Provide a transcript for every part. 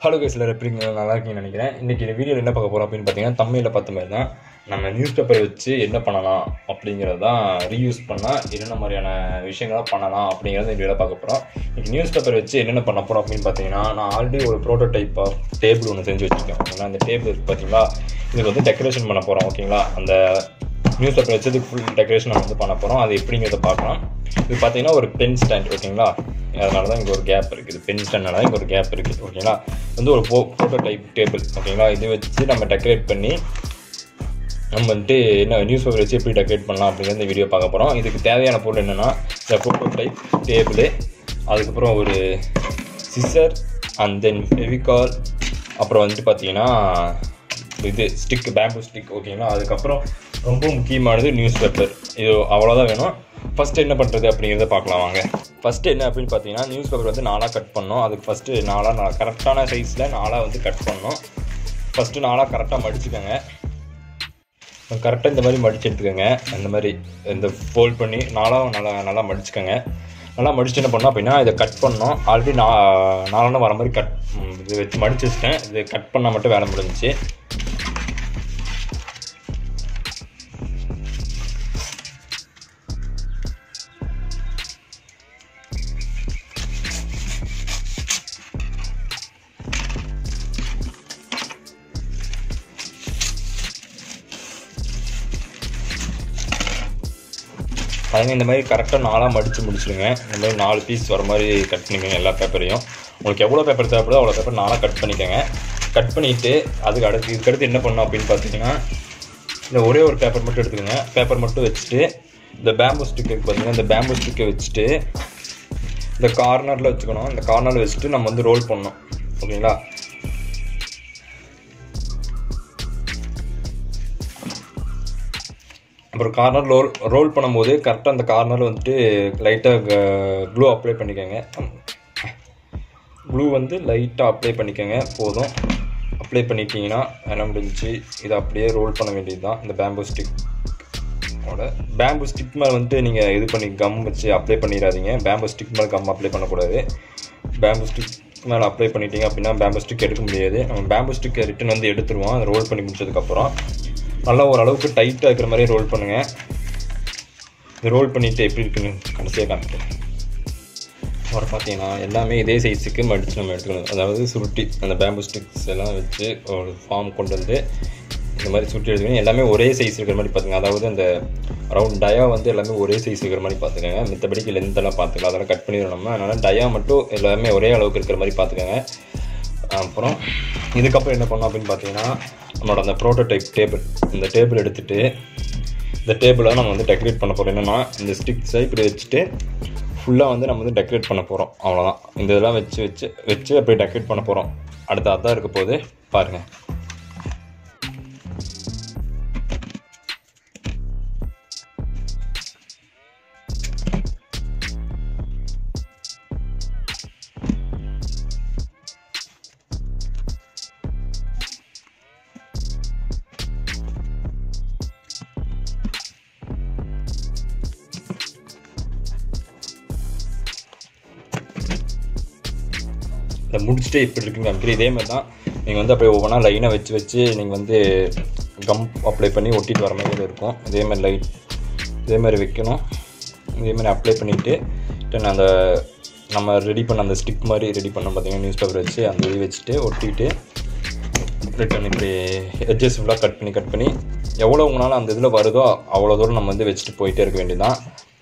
hello கேஸில் எப்படிங்க நல்லா இருக்கீங்கன்னு நினைக்கிறேன் இன்றைக்கி இந்த வீடியோவில் என்ன பார்க்க போகிறோம் அப்படின்னு பார்த்தீங்கன்னா தமிழில் பார்த்த மாதிரி தான் நம்ம நியூஸ் பேப்பரை வச்சு என்ன பண்ணலாம் அப்படிங்கிறது தான் ரீயூஸ் பண்ணால் என்னென்ன மாதிரியான விஷயங்கள்லாம் பண்ணலாம் அப்படிங்கிறத இந்த வீடியோவில் பார்க்க போகிறோம் இன்றைக்கி நியூஸ் பேப்பர் வச்சு என்னென்ன பண்ண போகிறோம் அப்படின்னு பார்த்தீங்கன்னா நான் ஆல்ரெடி ஒரு ப்ரோட்டோடைப் ஆஃப் டேபிள் ஒன்று செஞ்சு வச்சுருக்கேன் ஓகேங்களா அந்த டேபிள் இருக்குது பார்த்தீங்களா இதுக்கு வந்து டெக்கரேஷன் பண்ண போகிறோம் ஓகேங்களா அந்த நியூஸ் பேப்பர் வச்சதுக்கு ஃபுல் டெக்கரேஷன் நம்ம வந்து பண்ண போகிறோம் அது எப்படிங்கிறத பார்க்கலாம் இது பார்த்தீங்கன்னா ஒரு பென் ஸ்டாண்ட் ஓகேங்களா அதனால தான் இங்கே ஒரு கேப் இருக்குது பென் ஸ்டாண்ட்னால இங்கே ஒரு கேப் இருக்குது ஓகேங்களா வந்து ஒரு ஃபோ ஃபோட்டோ டைப் டேபிள் ஓகேங்களா இது வச்சு நம்ம டெக்கரேட் பண்ணி நம்ம வந்துட்டு என்ன நியூஸ் பேப்பர் வச்சு எப்படி டெக்கரேட் பண்ணலாம் அப்படிங்கிற இந்த வீடியோ பார்க்க போகிறோம் இதுக்கு தேவையான பொருள் என்னென்னா இந்த ஃபோட்டோ டைப் டேபிள் அதுக்கப்புறம் ஒரு சிசர் அண்ட் தென் ஃபெவிகால் அப்புறம் வந்துட்டு பார்த்தீங்கன்னா இது ஸ்டிக் பேம்பு ஸ்டிக் ஓகேங்களா அதுக்கப்புறம் ரொம்ப முக்கியமானது நியூஸ் பேப்பர் இது அவ்வளோதான் வேணும் ஃபஸ்ட்டு என்ன பண்ணுறது அப்படிங்கிறத பார்க்கலாம் வாங்க ஃபஸ்ட்டு என்ன அப்படின்னு பார்த்தீங்கன்னா நியூஸ் பேப்பர் வந்து நாலாக கட் பண்ணோம் அதுக்கு ஃபஸ்ட்டு நாலாக நான் கரெக்டான சைஸில் நாலாக வந்து கட் பண்ணோம் ஃபஸ்ட்டு நாலாக கரெக்டாக மடிச்சுக்கோங்க கரெக்டாக இந்த மாதிரி மடிச்சு எடுத்துக்கோங்க இந்த மாதிரி இந்த ஃபோல்ட் பண்ணி நாளாக நல்லா நல்லா மடிச்சுக்கோங்க நல்லா மடிச்சு என்ன பண்ணோம் அப்படின்னா இதை கட் பண்ணோம் ஆல்ரெடி நான் நாலான வர மாதிரி கட் இது வச்சு மடிச்சு வச்சிட்டேன் இது கட் பண்ணால் மட்டும் வேலை முடிஞ்சிச்சு அதுங்க இந்த மாதிரி கரெக்டாக நாலாக மடித்து முடிச்சிடுங்க இந்த மாதிரி நாலு பீஸ் வர மாதிரி கட் பண்ணிக்கோங்க எல்லா பேப்பரையும் உங்களுக்கு எவ்வளோ பேப்பர் தேவைப்படுதோ அவ்வளோ பேப்பர் நாலாக கட் பண்ணிக்கோங்க கட் பண்ணிவிட்டு அதுக்கு அடுத்து இதுக்கடுத்து என்ன பண்ணணும் அப்படின்னு பார்த்தீங்கன்னா இந்த ஒரே ஒரு பேப்பர் மட்டும் எடுத்துக்கோங்க பேப்பர் மட்டும் வச்சுட்டு இந்த பேம்பு ஸ்டிக்கு பார்த்தீங்கன்னா இந்த பேம்பு ஸ்டிக்கை வச்சுட்டு இந்த கார்னரில் வச்சுக்கணும் இந்த கார்னரில் வச்சுட்டு நம்ம வந்து ரோல் பண்ணணும் ஓகேங்களா அப்புறம் கார்னர் ரோல் ரோல் பண்ணும்போது கரெக்டாக அந்த கார்னரில் வந்துட்டு லைட்டாக க்ளூ அப்ளை பண்ணிக்கோங்க க்ளூ வந்து லைட்டாக அப்ளை பண்ணிக்கோங்க போதும் அப்ளை பண்ணிட்டீங்கன்னா என்ன முடிஞ்சு இதை அப்படியே ரோல் பண்ண வேண்டியது தான் இந்த பேம்பு ஸ்டிக் ஓட பேம்பு ஸ்டிக் மேலே வந்துட்டு நீங்கள் இது பண்ணி கம் வச்சு அப்ளை பண்ணிடாதீங்க பேம்பு ஸ்டிக் மேலே கம் அப்ளை பண்ணக்கூடாது பேம்பு ஸ்டிக் மேலே அப்ளை பண்ணிட்டீங்க அப்படின்னா பேம்பு ஸ்டிக் எடுக்க முடியாது நம்ம பேம்பு ஸ்டிக்கை ரிட்டன் வந்து எடுத்துருவோம் அதை ரோல் பண்ணி முடிச்சதுக்கப்புறம் நல்லா ஓரளவுக்கு டைட்டாக இருக்கிற மாதிரி ரோல் பண்ணுங்கள் இது ரோல் பண்ணிவிட்டு எப்படி இருக்குன்னு கடைசியாக காமிக்கிறேன் அப்புறம் பார்த்தீங்கன்னா எல்லாமே இதே சைஸுக்கு மடித்து நம்ம எடுத்துக்கணும் அதாவது சுருட்டி அந்த பேம்பு ஸ்டிக்ஸ் எல்லாம் வச்சு ஒரு ஃபார்ம் கொண்டு வந்து இந்த மாதிரி சுருட்டி எடுத்துக்கணும் எல்லாமே ஒரே சைஸ் இருக்கிற மாதிரி பார்த்துங்க அதாவது அந்த ரவுண்ட் டயா வந்து எல்லாமே ஒரே சைஸ் இருக்கிற மாதிரி பார்த்துக்கோங்க மித்தபடிக்கு லென்த்தெல்லாம் பார்த்துக்கலாம் அதெல்லாம் கட் பண்ணிடணும் நம்ம அதனால் டயா மட்டும் எல்லாமே ஒரே அளவுக்கு இருக்கிற மாதிரி பார்த்துக்கோங்க அப்புறம் இதுக்கப்புறம் என்ன பண்ணோம் அப்படின்னு பார்த்தீங்கன்னா நம்மளோட அந்த ப்ரோட்டோடைப் டேபிள் இந்த டேபிள் எடுத்துகிட்டு இந்த டேபிளை நம்ம வந்து டெக்கரேட் பண்ண போகிறோம் என்னென்னா இந்த ஸ்டிக்ஸை இப்படி வச்சுட்டு ஃபுல்லாக வந்து நம்ம வந்து டெக்கரேட் பண்ண போகிறோம் அவ்வளோதான் இந்த இதெல்லாம் வச்சு வச்சு வச்சு அப்படியே டெக்கரேட் பண்ண போகிறோம் அடுத்த அதான் இருக்க போது பாருங்கள் இதை முடிச்சுட்டு இப்படி இருக்குங்க காமிக்கிறேன் இதே மாதிரி தான் நீங்கள் வந்து அப்படியே ஒவ்வொன்றா லைனாக வச்சு வச்சு நீங்கள் வந்து கம் அப்ளை பண்ணி ஒட்டிட்டு வர மாதிரி இருக்கும் இதே மாதிரி லைட் இதே மாதிரி வைக்கணும் இதே மாதிரி அப்ளை பண்ணிவிட்டு ரிட்டன் அந்த நம்ம ரெடி பண்ண அந்த ஸ்டிக் மாதிரி ரெடி பண்ணோம் பார்த்தீங்கன்னா நியூஸ் பேப்பர் வச்சு அந்த இது வச்சுட்டு ஒட்டிட்டு ரிட்டன் இப்படி எட்ஜஸ் ஃபுல்லாக கட் பண்ணி கட் பண்ணி எவ்வளோ உங்களால் அந்த இதில் வருதோ அவ்வளோ தூரம் நம்ம வந்து வச்சுட்டு போயிட்டே இருக்க வேண்டியதுதான்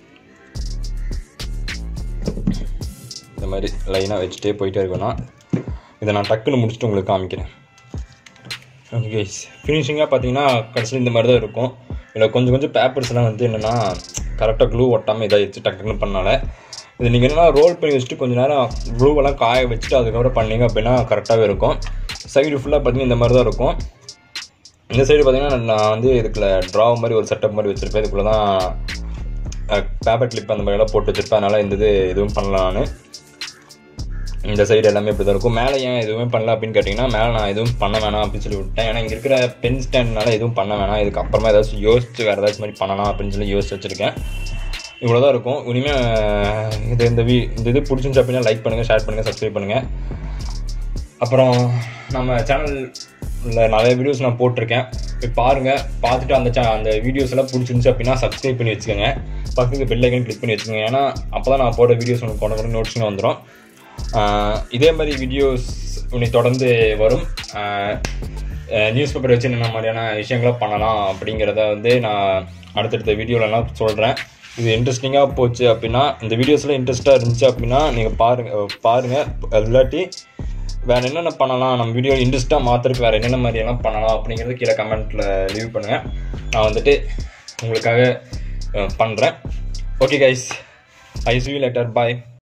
இந்த மாதிரி லைனாக வச்சுட்டே போயிட்டே இருக்கணும் இதை நான் டக்குன்னு முடிச்சுட்டு உங்களுக்கு காமிக்கிறேன் ஓகே கைஸ் ஃபினிஷிங்காக பார்த்தீங்கன்னா கடைசியில் இந்த மாதிரி தான் இருக்கும் இதில் கொஞ்சம் கொஞ்சம் பேப்பர்ஸ்லாம் வந்து என்னென்னா கரெக்டாக க்ளூ ஒட்டாமல் இதாகிடுச்சு டக்குன்னு பண்ணால இது நீங்கள் என்னென்னா ரோல் பண்ணி வச்சுட்டு கொஞ்சம் நேரம் க்ளூவெல்லாம் காய வச்சுட்டு அதுக்கப்புறம் பண்ணீங்க அப்படின்னா கரெக்டாகவே இருக்கும் சைடு ஃபுல்லாக பார்த்தீங்கன்னா இந்த மாதிரி தான் இருக்கும் இந்த சைடு பார்த்தீங்கன்னா நான் வந்து இதுக்குள்ள ட்ரா மாதிரி ஒரு செட்டப் மாதிரி வச்சுருப்பேன் இதுக்குள்ளே தான் பேப்பர் கிளிப் அந்த மாதிரிலாம் போட்டு வச்சுருப்பேன் அதனால் இந்த இது எதுவும் பண்ணல நான் இந்த சைடு எல்லாமே இப்படி தான் இருக்கும் மேலே ஏன் எதுவுமே பண்ணல அப்படின்னு கேட்டிங்கன்னா மேலே நான் எதுவும் பண்ண வேணாம் அப்படின்னு சொல்லி விட்டேன் ஏன்னா இங்கே இருக்கிற பென் ஸ்டாண்ட்னால எதுவும் பண்ண வேணாம் இதுக்கு அப்புறமா ஏதாச்சும் யோசிச்சு வேறு ஏதாச்சும் மாதிரி பண்ணலாம் அப்படின்னு சொல்லி யோசிச்சு வச்சுருக்கேன் இவ்வளோ தான் இருக்கும் இனிமேல் இது இந்த வீ இந்த இது பிடிச்சிருந்துச்சு அப்படின்னா லைக் பண்ணுங்கள் ஷேர் பண்ணுங்கள் சப்ஸ்கிரைப் பண்ணுங்கள் அப்புறம் நம்ம சேனலில் நிறைய வீடியோஸ் நான் போட்டிருக்கேன் போய் பாருங்கள் பார்த்துட்டு அந்த சே அந்த வீடியோஸ் எல்லாம் பிடிச்சிருந்துச்சு அப்படின்னா சப்ஸ்கிரைப் பண்ணி வச்சுக்கோங்க பக்கத்துக்கு பெல் ஐக்கன் கிளிக் பண்ணி வச்சுக்கோங்க ஏன்னா அப்போ தான் நான் போட வீடியோஸ் உங்களுக்கு கொண்டு கொண்டு நோட்ஸ்னு வந்துடும் இதே மாதிரி வீடியோஸ் உன்னை தொடர்ந்து வரும் நியூஸ் பேப்பர் வச்சு என்ன மாதிரியான விஷயங்களை பண்ணலாம் அப்படிங்கிறத வந்து நான் அடுத்தடுத்த வீடியோலலாம் சொல்கிறேன் இது இன்ட்ரெஸ்டிங்காக போச்சு அப்படின்னா இந்த வீடியோஸில் இன்ட்ரெஸ்ட்டாக இருந்துச்சு அப்படின்னா நீங்கள் பாருங்கள் பாருங்கள் இல்லாட்டி வேறு என்னென்ன பண்ணலாம் நம்ம வீடியோ இன்ட்ரெஸ்ட்டாக மாற்றுறதுக்கு வேறு என்னென்ன மாதிரியெல்லாம் பண்ணலாம் அப்படிங்கிறது கீழே கமெண்ட்டில் லீவ் பண்ணுங்கள் நான் வந்துட்டு உங்களுக்காக பண்ணுறேன் okay guys I see you later bye